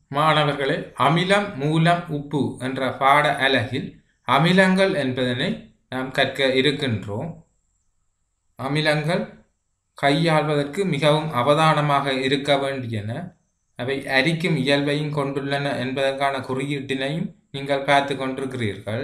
மாணவர்களே அமிலம் மூலம் உப்பு என்ற பாட அலகில் அமிலங்கள் என்பதனை நாம் கற்க இருக்கின்றோம் அமிலங்கள் கையாள்வதற்கு மிகவும் அவதானமாக இருக்க வேண்டியன அவை அரிக்கும் இயல்பையும் கொண்டுள்ளன என்பதற்கான குறியீட்டினையும் நீங்கள் பார்த்து கொண்டிருக்கிறீர்கள்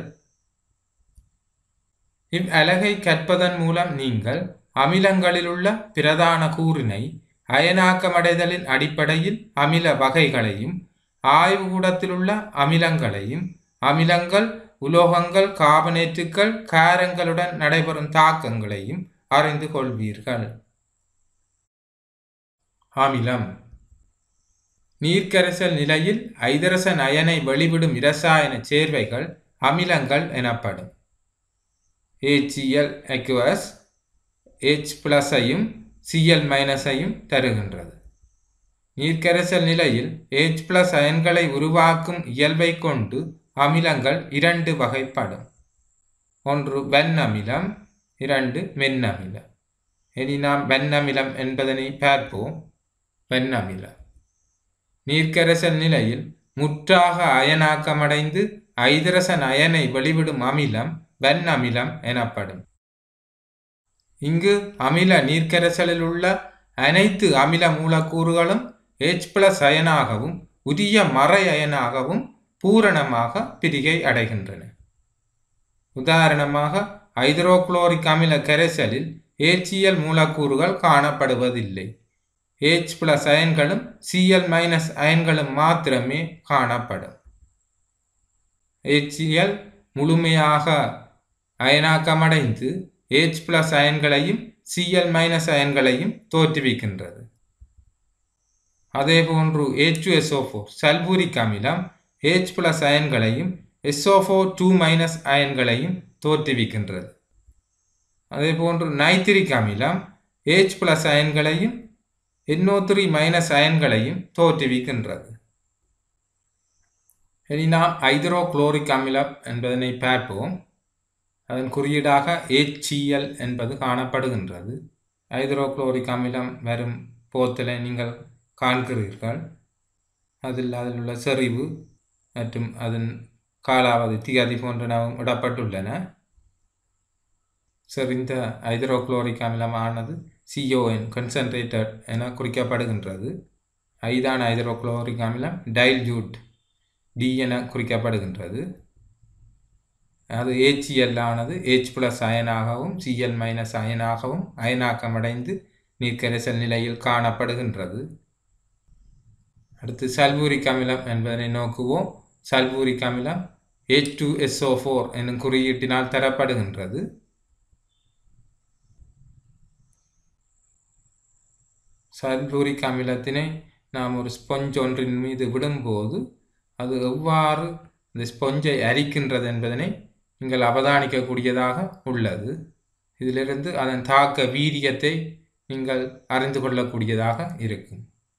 இவ் அலகை கற்பதன் மூலம் நீங்கள் அமிலங்களிலுள்ள பிரதான கூறினை அயனாக்கமடைதலின் அடிப்படையில் அமில வகைகளையும் ஆய்வுகூடத்திலுள்ள அமிலங்களையும் அமிலங்கள் உலோகங்கள் காபனேற்றுக்கள் காரங்களுடன் நடைபெறும் தாக்கங்களையும் அறிந்து கொள்வீர்கள் அமிலம் நீர்க்கரைசல் நிலையில் ஐதரசன் அயனை வெளிவிடும் இரசாயன சேர்வைகள் அமிலங்கள் எனப்படும் ஏச்சிஎல் எக்வஸ் எச் பிளஸையும் சிஎல் மைனஸையும் தருகின்றது நீர்க்கரைசல் நிலையில் எச் பிளஸ் அயன்களை உருவாக்கும் இயல்பை கொண்டு அமிலங்கள் இரண்டு வகைப்படும் ஒன்று வெண்ணமிலம் இரண்டு மென்னமிலம் இனி நாம் வெண்ணமிலம் என்பதனை பார்ப்போம் வெண்ணமிலம் நீர்க்கரைசல் நிலையில் முற்றாக அயனாக்கமடைந்து ஐதரசன் அயனை வெளிவிடும் அமிலம் வெண்ணமிலம் எனப்படும் இங்கு அமில நீர்க்கரைசலில் உள்ள அனைத்து அமில மூலக்கூறுகளும் எச் பிளஸ் அயனாகவும் உரிய மறை அயனாகவும் பூரணமாக பிரிகை அடைகின்றன உதாரணமாக ஹைட்ரோகுளோரிக் அமில கரைசலில் ஏச்சிஎல் மூலக்கூறுகள் காணப்படுவதில்லை ஏச் பிளஸ் அயன்களும் சிஎல் மைனஸ் அயன்களும் மாத்திரமே காணப்படும் ஏச்சிஎல் முழுமையாக அயனாக்கமடைந்து ஏச் பிளஸ் அயன்களையும் சிஎல் மைனஸ் அயன்களையும் தோற்றுவிக்கின்றது அதேபோன்று ஏச் ஃபோர் சல்பூரிக் அமிலம் ஏச் பிளஸ் அயன்களையும் எஸ்ஓஃபோ டூ மைனஸ் அயன்களையும் தோற்றுவிக்கின்றது அதேபோன்று நைத்திரிக் அமிலம் ஏச் பிளஸ் அயன்களையும் என்ஓ த்ரீ மைனஸ் அயன்களையும் தோற்றுவிக்கின்றது இனி நாம் ஹைட்ரோகுளோரிக் அமிலம் என்பதனை பார்ப்போம் அதன் குறியீடாக HCl என்பது காணப்படுகின்றது ஹைட்ரோகுளோரிக் அமிலம் வரும் போத்தலை நீங்கள் காண்கிறீர்கள் அதில் அதில் உள்ள செறிவு மற்றும் அதன் காலாவதி திகதி போன்றனவும் இடப்பட்டுள்ளன செறிந்த ஹைட்ரோகுளோரிக் அமிலமானது சிஓஎன் கன்சன்ட்ரேட்டட் என குறிக்கப்படுகின்றது ஐதான ஹைட்ரோகுளோரிக் அமிலம் டைல்யூட் டி என குறிக்கப்படுகின்றது அது ஏச்சிஎல் ஆனது ஏச் பிளஸ் அயனாகவும் சிஎல் மைனஸ் அயனாகவும் அயனாக்கமடைந்து நீர்க்கரைசல் நிலையில் காணப்படுகின்றது அடுத்து சல்பூரிக் அமிலம் என்பதனை நோக்குவோம் சல்பூரிக் அமிலம் எச் டூ எஸ்ஓ ஃபோர் என்னும் குறியீட்டினால் தரப்படுகின்றது சல்பூரிக் அமிலத்தினை நாம் ஒரு ஸ்பொஞ்ச் ஒன்றின் மீது விடும்போது அது எவ்வாறு இந்த ஸ்பொஞ்சை அரிக்கின்றது என்பதனை நீங்கள் அவதானிக்கக்கூடியதாக உள்ளது இதிலிருந்து அதன் தாக்க வீரியத்தை நீங்கள் அறிந்து கொள்ளக்கூடியதாக இருக்கும்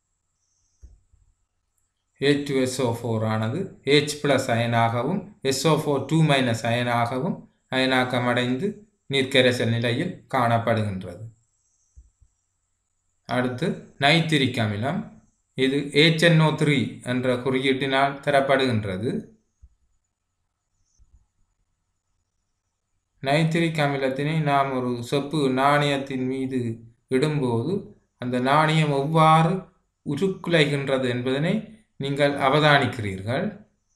ஏச் டு எஸ்ஓ ஃபோர் ஆனது ஏச் பிளஸ் அயனாகவும் எஸ்ஓ ஃபோர் டூ மைனஸ் அயனாகவும் அயனாக்கமடைந்து நீர்க்கரைசல் நிலையில் காணப்படுகின்றது அடுத்து நைத்திரிக் அமிலம் இது HNO த்ரீ என்ற குறியீட்டினால் தரப்படுகின்றது நைத்திரிக் அமிலத்தினை நாம் ஒரு செப்பு நாணயத்தின் மீது இடும்போது அந்த நாணயம் எவ்வாறு உருக்குலைகின்றது என்பதனை நீங்கள் அவதானிக்கிறீர்கள்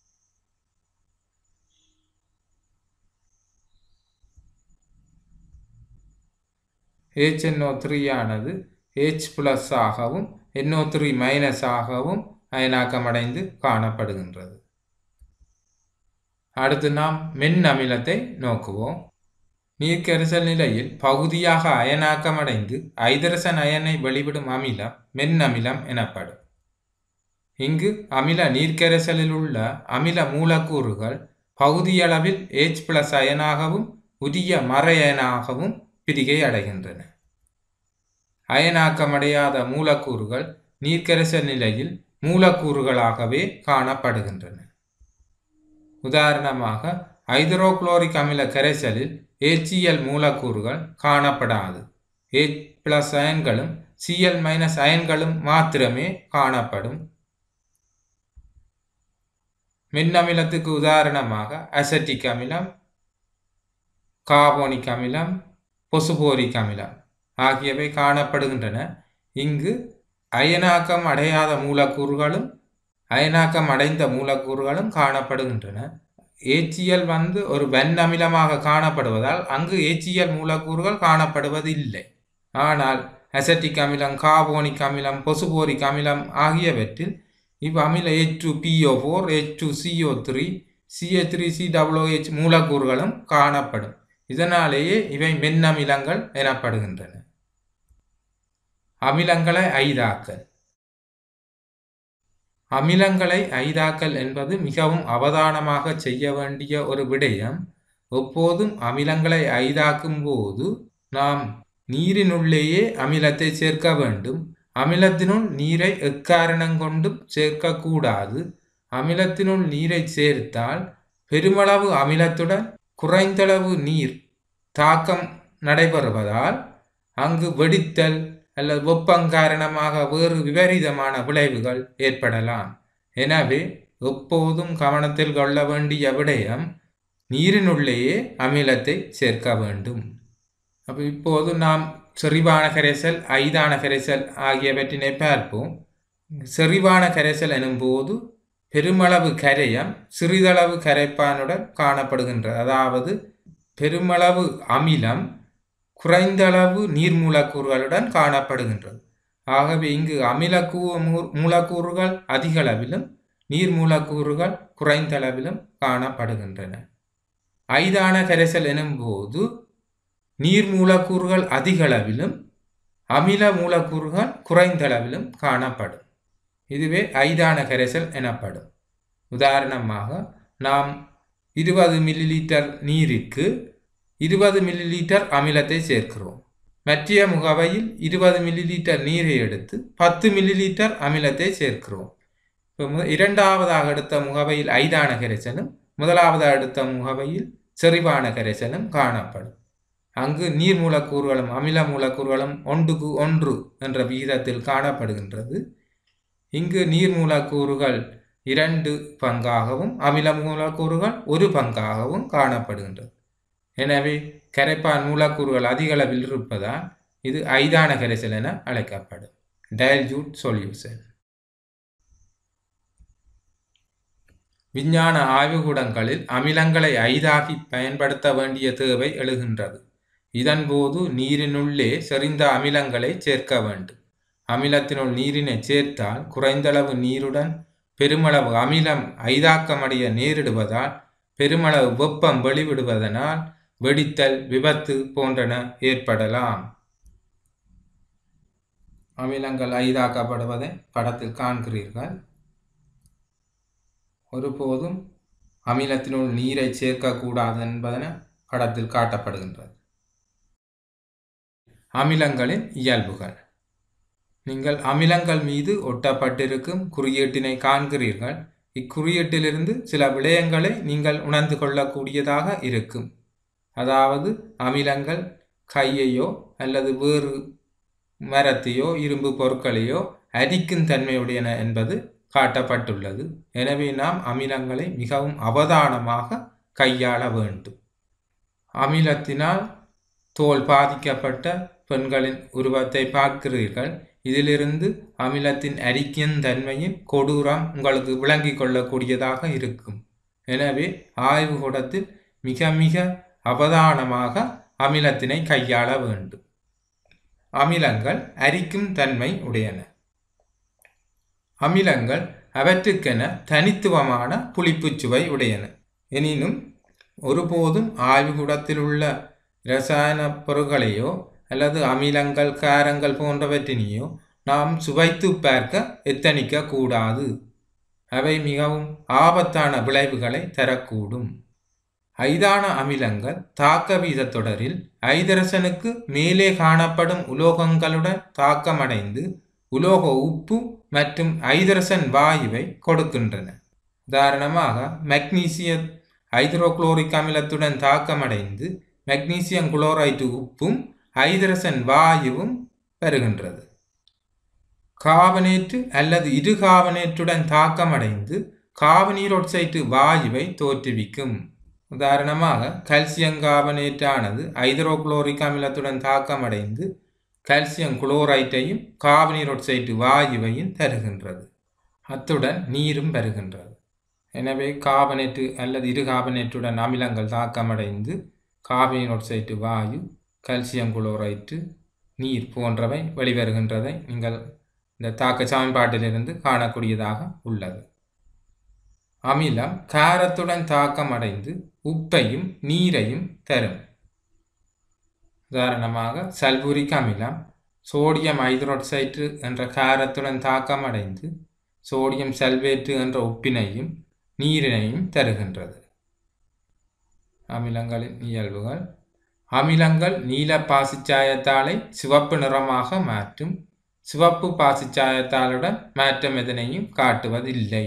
HNO த்ரீ ஆனது H பிளஸ் ஆகவும் NO த்ரீ மைனஸ் ஆகவும் அயனாக்கமடைந்து காணப்படுகின்றது அடுத்து நாம் மென் அமிலத்தை நோக்குவோம் நீர்க்கரிசல் நிலையில் பகுதியாக அயனாக்கமடைந்து ஐதரசன் அயனை வெளிவிடும் அமிலம் மென் அமிலம் எனப்படும் இங்கு அமில நீர்க்கரைசலில் உள்ள அமில மூலக்கூறுகள் பகுதியளவில் H பிளஸ் அயனாகவும் உரிய மறையனாகவும் பிரிகை அடைகின்றன அயனாக்கமடையாத மூலக்கூறுகள் நீர்க்கரைசல் நிலையில் மூலக்கூறுகளாகவே காணப்படுகின்றன உதாரணமாக ஹைட்ரோகுளோரிக் அமில கரைசலில் ஏச்சிஎல் மூலக்கூறுகள் காணப்படாது ஏச் பிளஸ் அயன்களும் சிஎல் மைனஸ் அயன்களும் மாத்திரமே காணப்படும் மென்னமிலத்துக்கு உதாரணமாக அசட்டிக் அமிலம் கார்போனிக் அமிலம் பொசுபோரிக் அமிலம் ஆகியவை காணப்படுகின்றன இங்கு அயனாக்கம் அடையாத மூலக்கூறுகளும் அயனாக்கம் அடைந்த மூலக்கூறுகளும் காணப்படுகின்றன ஏச்சியல் வந்து ஒரு வெண் அமிலமாக காணப்படுவதால் அங்கு ஏச்சியல் மூலக்கூறுகள் காணப்படுவதில்லை ஆனால் அசட்டிக் அமிலம் கார்போனிக் அமிலம் பொசுபோரிக் அமிலம் ஆகியவற்றில் இவ் அமில H two PO four H two CO three CA three C WH மூலக்கூறுகளும் காணப்படும் இதனாலேயே இவை மென்னமிலங்கள் எனப்படுகின்றன அமிலங்களை ஐதாக்கல் அமிலங்களை ஐதாக்கல் என்பது மிகவும் அவதானமாக செய்ய வேண்டிய ஒரு விடயம் எப்போதும் அமிலங்களை ஐதாக்கும் போது நாம் நீரினுள்ளேயே அமிலத்தை சேர்க்க வேண்டும் அமிலத்தினுள் நீரை எக்காரணம் கொண்டும் சேர்க்கக்கூடாது அமிலத்தினுள் நீரை சேர்த்தால் பெருமளவு அமிலத்துடன் குறைந்தளவு நீர் தாக்கம் நடைபெறுவதால் அங்கு வெடித்தல் அல்லது வெப்பம் காரணமாக வேறு விபரீதமான விளைவுகள் ஏற்படலாம் எனவே எப்போதும் கவனத்தில் கொள்ள வேண்டிய விடயம் நீரினுள்ளேயே அமிலத்தை சேர்க்க வேண்டும் அப்போ இப்போது நாம் செறிவான கரைசல் ஐதான கரைசல் ஆகியவற்றினை பார்ப்போம் செறிவான கரைசல் எனும்போது பெருமளவு கரையம் சிறிதளவு கரைப்பானுடன் காணப்படுகின்றது அதாவது பெருமளவு அமிலம் குறைந்தளவு நீர் மூலக்கூறுகளுடன் காணப்படுகின்றது ஆகவே இங்கு அமில மூலக்கூறுகள் அதிக அளவிலும் நீர் மூலக்கூறுகள் குறைந்த அளவிலும் காணப்படுகின்றன ஐதான கரைசல் எனும்போது நீர் மூலக்கூறுகள் அதிக அளவிலும் அமில மூலக்கூறுகள் குறைந்த அளவிலும் காணப்படும் இதுவே ஐதான கரைசல் எனப்படும் உதாரணமாக நாம் இருபது மில்லி லிட்டர் நீருக்கு இருபது மில்லி லிட்டர் அமிலத்தை சேர்க்கிறோம் மற்றிய முகவையில் இருபது மில்லி லிட்டர் நீரை எடுத்து பத்து மில்லி லிட்டர் அமிலத்தை சேர்க்கிறோம் இப்போ இரண்டாவதாக எடுத்த முகவையில் ஐதான கரைசலும் முதலாவதாக எடுத்த முகவையில் செறிவான கரைசலும் காணப்படும் அங்கு நீர் மூலக்கூறுகளும் அமில மூலக்கூறுகளும் ஒன்றுக்கு ஒன்று என்ற விகிதத்தில் காணப்படுகின்றது இங்கு நீர் மூலக்கூறுகள் இரண்டு பங்காகவும் அமில மூலக்கூறுகள் ஒரு பங்காகவும் காணப்படுகின்றது எனவே கரைப்பான் மூலக்கூறுகள் அதிக அளவில் இருப்பதால் இது ஐதான கரைசல் என அழைக்கப்படும் டயல்ஜூட் சொல்யூஷன் விஞ்ஞான ஆய்வுகூடங்களில் அமிலங்களை ஐதாகி பயன்படுத்த வேண்டிய தேவை எழுகின்றது இதன்போது நீரினுள்ளே செறிந்த அமிலங்களை சேர்க்க வேண்டும் அமிலத்தினுள் நீரினை சேர்த்தால் குறைந்தளவு நீருடன் பெருமளவு அமிலம் ஐதாக்கமடைய நேரிடுவதால் பெருமளவு வெப்பம் வெளிவிடுவதனால் வெடித்தல் விபத்து போன்றன ஏற்படலாம் அமிலங்கள் ஐதாக்கப்படுவதை படத்தில் காண்கிறீர்கள் ஒருபோதும் அமிலத்தினுள் நீரை சேர்க்கக்கூடாது என்பதன படத்தில் காட்டப்படுகின்றது அமிலங்களின் இயல்புகள் நீங்கள் அமிலங்கள் மீது ஒட்டப்பட்டிருக்கும் குறியீட்டினை காண்கிறீர்கள் இக்குறியீட்டிலிருந்து சில விடயங்களை நீங்கள் உணர்ந்து கொள்ளக்கூடியதாக இருக்கும் அதாவது அமிலங்கள் கையையோ அல்லது வேறு மரத்தையோ இரும்பு பொருட்களையோ அரிக்கும் தன்மையுடையன என்பது காட்டப்பட்டுள்ளது எனவே நாம் அமிலங்களை மிகவும் அவதானமாக கையாள வேண்டும் அமிலத்தினால் தோல் பாதிக்கப்பட்ட பெண்களின் உருவத்தை பார்க்கிறீர்கள் இதிலிருந்து அமிலத்தின் அரிக்கும் தன்மையின் கொடூரம் உங்களுக்கு விளங்கிக் கொள்ளக்கூடியதாக இருக்கும் எனவே ஆய்வுகூடத்தில் மிக மிக அவதானமாக அமிலத்தினை கையாள வேண்டும் அமிலங்கள் அரிக்கும் தன்மை உடையன அமிலங்கள் அவற்றுக்கென தனித்துவமான புளிப்புச் சுவை உடையன எனினும் ஒருபோதும் ஆய்வுகூடத்தில் உள்ள இரசாயன பொருட்களையோ அல்லது அமிலங்கள் காரங்கள் போன்றவற்றினையோ நாம் சுவைத்து பார்க்க எத்தனிக்க கூடாது அவை மிகவும் ஆபத்தான விளைவுகளை தரக்கூடும் ஐதான அமிலங்கள் தாக்க வீத தொடரில் ஐதரசனுக்கு மேலே காணப்படும் உலோகங்களுடன் தாக்கமடைந்து உலோக உப்பு மற்றும் ஐதரசன் வாயுவை கொடுக்கின்றன உதாரணமாக மெக்னீசிய ஹைட்ரோகுளோரிக் அமிலத்துடன் தாக்கமடைந்து மெக்னீசியம் குளோரைடு உப்பும் ஐதரசன் வாயுவும் பெறுகின்றது கார்பனேற்று அல்லது இரு கார்பனேற்றுடன் தாக்கமடைந்து காபனீர் ஒட்சைட்டு வாயுவை தோற்றுவிக்கும் உதாரணமாக கல்சியம் கார்பனேட்டானது ஐதரோகுளோரிக் அமிலத்துடன் தாக்கமடைந்து கால்சியம் குளோரைட்டையும் காபனீர் ஒட்சைட்டு வாயுவையும் தருகின்றது அத்துடன் நீரும் பெறுகின்றது எனவே கார்பனேட்டு அல்லது இரு கார்பனேட்டுடன் அமிலங்கள் தாக்கமடைந்து காபனீர் ஒட்சைட்டு வாயு கால்சியம் குளோரைட்டு நீர் போன்றவை வெளிவருகின்றதை நீங்கள் இந்த தாக்க சமன்பாட்டிலிருந்து காணக்கூடியதாக உள்ளது அமிலம் காரத்துடன் தாக்கமடைந்து உப்பையும் நீரையும் தரும் உதாரணமாக சல்பூரிக் அமிலம் சோடியம் ஹைட்ரோக்சைடு என்ற காரத்துடன் தாக்கமடைந்து சோடியம் சல்பேட்டு என்ற உப்பினையும் நீரினையும் தருகின்றது அமிலங்களின் இயல்புகள் அமிலங்கள் நீல பாசிச்சாயத்தாலை சிவப்பு நிறமாக மாற்றும் சிவப்பு பாசிச்சாயத்தாளுடன் மாற்றம் எதனையும் காட்டுவதில்லை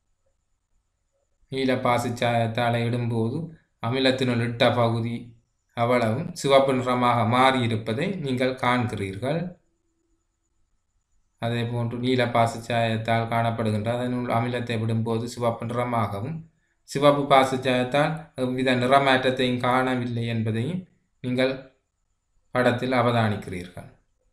நீல பாசிச்சாயத்தாலை இடும்போது அமிலத்தினுள் இட்ட பகுதி அவ்வளவும் சிவப்பு நிறமாக மாறியிருப்பதை நீங்கள் காண்கிறீர்கள் அதே போன்று நீல பாசிச்சாயத்தால் காணப்படுகின்ற அதனுள் அமிலத்தை விடும்போது சிவப்பு நிறமாகவும் சிவப்பு பாசிச்சாயத்தால் எவ்வித நிறமாற்றத்தையும் காணவில்லை என்பதையும் நீங்கள் படத்தில் அவதானிக்கிறீர்கள்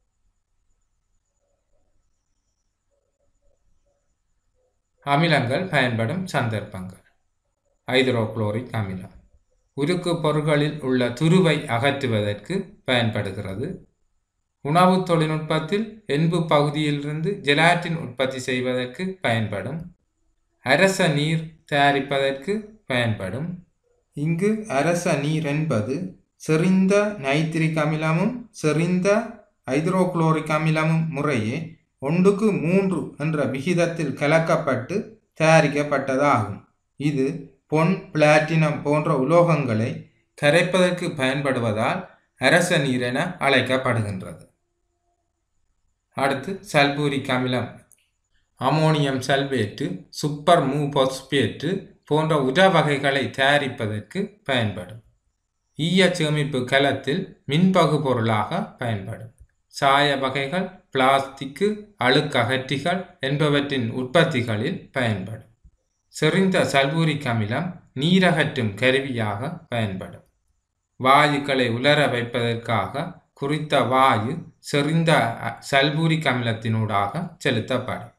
அமிலங்கள் பயன்படும் சந்தர்ப்பங்கள் ஹைட்ரோகுளோரிக் அமிலம் உருக்கு பொருட்களில் உள்ள துருவை அகற்றுவதற்கு பயன்படுகிறது உணவு தொழில்நுட்பத்தில் என்பு பகுதியிலிருந்து ஜெலாட்டின் உற்பத்தி செய்வதற்கு பயன்படும் அரச நீர் தயாரிப்பதற்கு பயன்படும் இங்கு அரச நீர் என்பது செறிந்த நைட்ரிக் அமிலமும் செறிந்த ஹைட்ரோகுளோரிக் அமிலமும் முறையே ஒன்றுக்கு மூன்று என்ற விகிதத்தில் கலக்கப்பட்டு தயாரிக்கப்பட்டதாகும் இது பொன் பிளாட்டினம் போன்ற உலோகங்களை கரைப்பதற்கு பயன்படுவதால் அரச நீர் என அழைக்கப்படுகின்றது அடுத்து சல்பூரிக் அமிலம் அமோனியம் சல்பேட்டு சூப்பர் மூ பொஸ்பேட்டு போன்ற உர வகைகளை தயாரிப்பதற்கு பயன்படும் ஈய சேமிப்பு கலத்தில் மின்பகு பொருளாக பயன்படும் சாய வகைகள் பிளாஸ்டிக்கு அழுக்ககற்றிகள் என்பவற்றின் உற்பத்திகளில் பயன்படும் செறிந்த சல்பூரிக் அமிலம் நீரகற்றும் கருவியாக பயன்படும் வாயுக்களை உலர வைப்பதற்காக குறித்த வாயு செறிந்த சல்பூரிக் அமிலத்தினூடாக செலுத்தப்படும்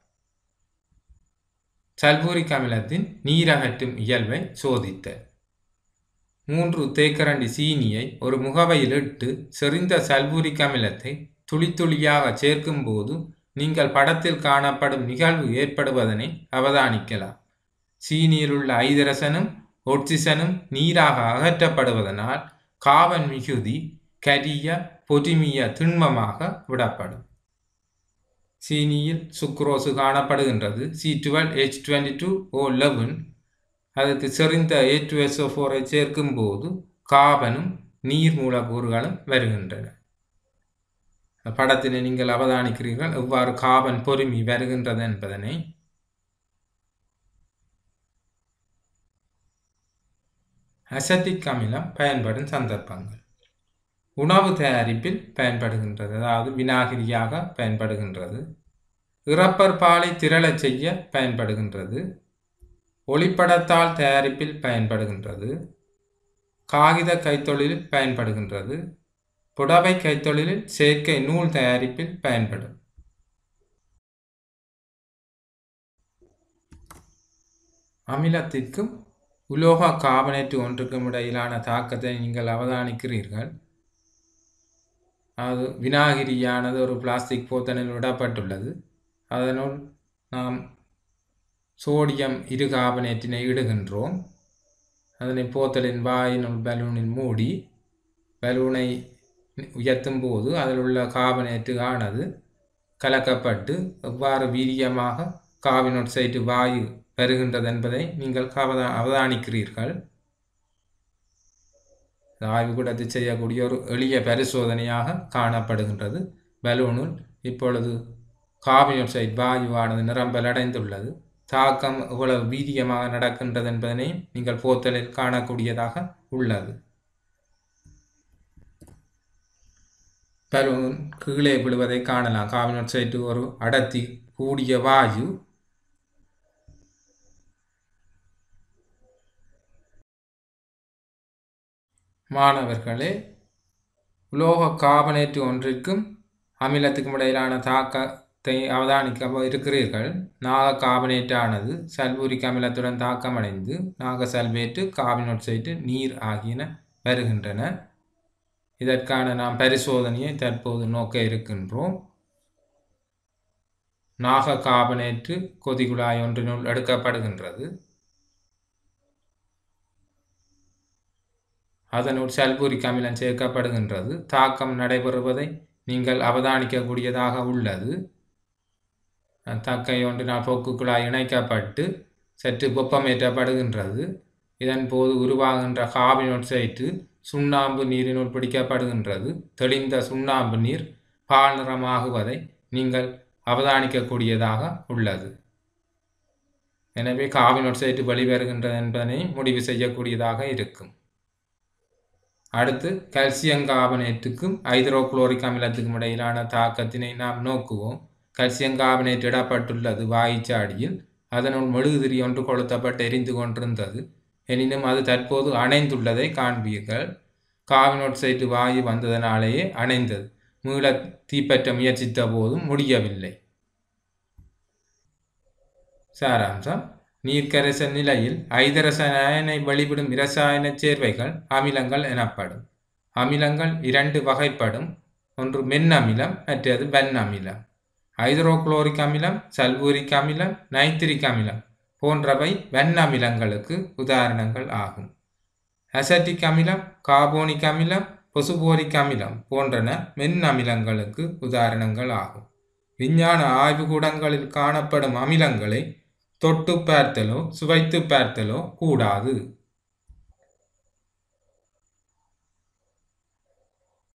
சல்பூரிக் அமிலத்தின் நீரகற்றும் இயல்பை சோதித்தல் மூன்று தேக்கரண்டி சீனியை ஒரு முகவையில் இட்டு செறிந்த சல்பூரிக் அமிலத்தை துளி துளியாக சேர்க்கும் போது நீங்கள் படத்தில் காணப்படும் நிகழ்வு ஏற்படுவதனை அவதானிக்கலாம் சீனியில் உள்ள ஐதரசனும் ஒட்சிசனும் நீராக அகற்றப்படுவதனால் காவன் மிகுதி கரிய பொதுமிய திண்மமாக விடப்படும் சீனியில் சுக்ரோசு காணப்படுகின்றது C twelve H twenty two O eleven அதற்கு செறிந்த ஏ டு எஸ்ஓ ஃபோரை சேர்க்கும் போது காபனும் நீர் மூலக்கூறுகளும் வருகின்றன படத்தினை நீங்கள் அவதானிக்கிறீர்கள் எவ்வாறு காபன் பொறுமி வருகின்றது என்பதனை அசட்டிக் அமிலம் பயன்படும் சந்தர்ப்பங்கள் உணவு தயாரிப்பில் பயன்படுகின்றது அதாவது வினாகிரியாக பயன்படுகின்றது இறப்பர் பாலை திரளச் செய்ய பயன்படுகின்றது ஒளிப்படத்தால் தயாரிப்பில் பயன்படுகின்றது காகித கைத்தொழிலில் பயன்படுகின்றது புடவை கைத்தொழிலில் செயற்கை நூல் தயாரிப்பில் பயன்படும் அமிலத்திற்கும் உலோக கார்பனேட்டு ஒன்றுக்கும் இடையிலான தாக்கத்தை நீங்கள் அவதானிக்கிறீர்கள் அது வினாகிரியானது ஒரு பிளாஸ்டிக் போத்தனில் விடப்பட்டுள்ளது அதனுள் நாம் சோடியம் இரு கார்பனேட்டினை இடுகின்றோம் அதனை போத்தலின் வாயினுள் பலூனில் மூடி பலூனை உயர்த்தும் போது அதில் உள்ள கார்பனேட்டு ஆனது கலக்கப்பட்டு எவ்வாறு வீரியமாக கார்பன் ஆக்சைடு வாயு பெறுகின்றது என்பதை நீங்கள் அவதா அவதானிக்கிறீர்கள் ஆய்வுக்கூடத்தை செய்யக்கூடிய ஒரு எளிய பரிசோதனையாக காணப்படுகின்றது பலூனுள் இப்பொழுது கார்பன் ஆக்சைடு வாயுவானது நிரம்பல் அடைந்துள்ளது தாக்கம் எவ்வளவு வீரியமாக நடக்கின்றது என்பதனை நீங்கள் போத்தலில் காணக்கூடியதாக உள்ளது பலூன் கீழே விழுவதை காணலாம் கார்பன் ஆக்சைடு ஒரு அடர்த்தி கூடிய வாயு மாணவர்களே உலோக கார்பனேட்டு ஒன்றிற்கும் அமிலத்துக்கும் இடையிலான தாக்கத்தை அவதானிக்க இருக்கிறீர்கள் நாக கார்பனேட்டானது சல்பூரிக் அமிலத்துடன் தாக்கமடைந்து நாக சல்பேட்டு கார்பனோட்சைட்டு நீர் ஆகியன வருகின்றன இதற்கான நாம் பரிசோதனையை தற்போது நோக்க இருக்கின்றோம் நாக கார்பனேட்டு கொதிகுழாய் ஒன்றினுள் எடுக்கப்படுகின்றது அதனுள் சல்பூரிக் அமிலம் சேர்க்கப்படுகின்றது தாக்கம் நடைபெறுவதை நீங்கள் அவதானிக்கக்கூடியதாக உள்ளது தக்கை ஒன்றினால் போக்குக்குழாய் இணைக்கப்பட்டு சற்று வெப்பமேற்றப்படுகின்றது இதன் போது உருவாகின்ற கார்பனோட்சைட்டு சுண்ணாம்பு நீரினுள் பிடிக்கப்படுகின்றது தெளிந்த சுண்ணாம்பு நீர் பால் நிறமாகுவதை நீங்கள் அவதானிக்கக்கூடியதாக உள்ளது எனவே கார்பனோட்சைட்டு வெளிவருகின்றது என்பதனை முடிவு செய்யக்கூடியதாக இருக்கும் அடுத்து கல்சியம் கார்பனேட்டுக்கும் ஹைட்ரோகுளோரிக் அமிலத்துக்கும் இடையிலான தாக்கத்தினை நாம் நோக்குவோம் கல்சியம் கார்பனேட் இடப்பட்டுள்ளது வாய்ச்சாடியில் அதனுள் மெழுகுதிரி ஒன்று கொளுத்தப்பட்டு எரிந்து கொண்டிருந்தது எனினும் அது தற்போது அணைந்துள்ளதை காண்பீர்கள் கார்பனோட்சைட்டு வாயு வந்ததனாலேயே அணைந்தது மீள தீப்பற்ற முயற்சித்த போதும் முடியவில்லை சாராம்சம் நீர்க்கரைசல் நிலையில் ஐதரசன் அயனை வெளிவிடும் இரசாயன சேர்வைகள் அமிலங்கள் எனப்படும் அமிலங்கள் இரண்டு வகைப்படும் ஒன்று மென் அமிலம் மற்றது வெண் அமிலம் ஹைட்ரோகுளோரிக் அமிலம் சல்பூரிக் அமிலம் நைத்திரிக் அமிலம் போன்றவை வெண் அமிலங்களுக்கு உதாரணங்கள் ஆகும் அசட்டிக் அமிலம் கார்போனிக் அமிலம் பொசுபோரிக் அமிலம் போன்றன மென் அமிலங்களுக்கு உதாரணங்கள் ஆகும் விஞ்ஞான ஆய்வுக்கூடங்களில் காணப்படும் அமிலங்களை தொட்டு பார்த்தலோ சுவைத்து பார்த்தலோ கூடாது